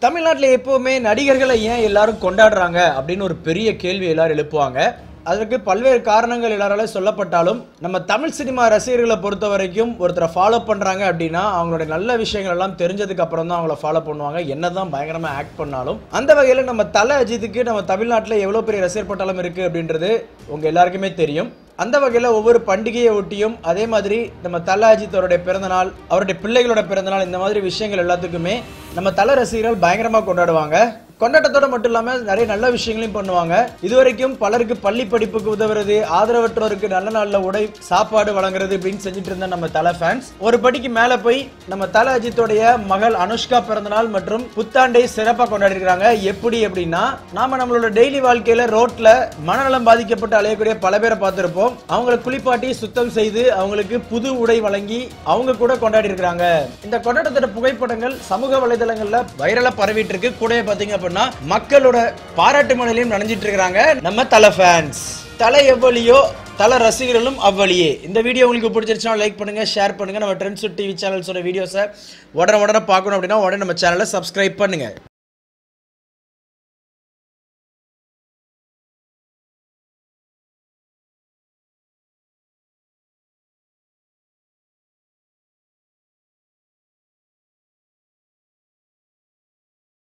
தமிழ்நாட்டில் எப்பவுமே நடிகர்களை ஏன் எல்லாரும் கொண்டாடுறாங்க அப்படின்னு ஒரு பெரிய கேள்வி எல்லாரும் எழுப்புவாங்க அதற்கு பல்வேறு காரணங்கள் எல்லாரால சொல்லப்பட்டாலும் நம்ம தமிழ் சினிமா ரசிகர்களை பொறுத்த வரைக்கும் ஒருத்தரை ஃபாலோ பண்றாங்க அப்படின்னா அவங்களுடைய நல்ல விஷயங்கள் எல்லாம் தெரிஞ்சதுக்கு அப்புறம் தான் அவங்கள ஃபாலோ பண்ணுவாங்க என்னதான் பயங்கரமா ஆக்ட் பண்ணாலும் அந்த வகையில் நம்ம தல அஜித்துக்கு நம்ம தமிழ்நாட்டில் எவ்வளோ பெரிய ரசிகர் பட்டாளம் இருக்கு அப்படின்றது உங்க எல்லாருக்குமே தெரியும் அந்த வகையில் ஒவ்வொரு பண்டிகையை ஒட்டியும் அதே மாதிரி நம்ம தல அஜித் அவருடைய பிறந்தநாள் அவருடைய பிள்ளைகளோட பிறந்தநாள் இந்த மாதிரி விஷயங்கள் எல்லாத்துக்குமே நம்ம தல ரசிகர்கள் பயங்கரமாக கொண்டாடுவாங்க கொண்டாட்டத்தோட மட்டும் இல்லாம நிறைய நல்ல விஷயங்களையும் பண்ணுவாங்க இதுவரைக்கும் பலருக்கு பள்ளி படிப்புக்கு உதவுறது ஆதரவற்றோருக்கு நல்ல நல்ல உடை சாப்பாடு வழங்குறது இப்படின்னு செஞ்சுட்டு இருந்த நம்ம தல ஃபேன்ஸ் ஒரு படிக்கு மேல போய் நம்ம தல அஜித்தோடைய மகள் அனுஷ்கா பிறந்தநாள் மற்றும் புத்தாண்டை சிறப்பாக கொண்டாடி இருக்காங்க எப்படி அப்படின்னா நாம நம்மளோட டெய்லி வாழ்க்கையில ரோட்ல மனநலம் பாதிக்கப்பட்டு அலையக்கூடிய பல பேரை பார்த்திருப்போம் அவங்களை குளிப்பாட்டி சுத்தம் செய்து அவங்களுக்கு புது உடை வழங்கி அவங்க கூட கொண்டாடி இருக்காங்க இந்த கொண்டாட்டத்தோட புகைப்படங்கள் சமூக வலைதளங்கள்ல வைரலா பரவிட்டு இருக்கு கூடவே பாத்தீங்க அப்படின்னா மக்களோட பாராட்டு மழையிலையும் நனைஞ்சிட்டு இருக்காங்க நம்ம தல ஃபேன்ஸ் தலை எவ்வளியோ தல ரசிகர்களும் அவ்வளியே இந்த வீடியோ உங்களுக்கு பிடிச்சிருச்சுன்னா லைக் பண்ணுங்க ஷேர் பண்ணுங்க நம்ம ட்ரெண்ட்ஸ் டிவி சேனல்ஸோட வீடியோஸை உடனே உடனே பார்க்கணும் அப்படின்னா உடனே நம்ம சேனலை சப்ஸ்கிரைப் பண்ணுங்க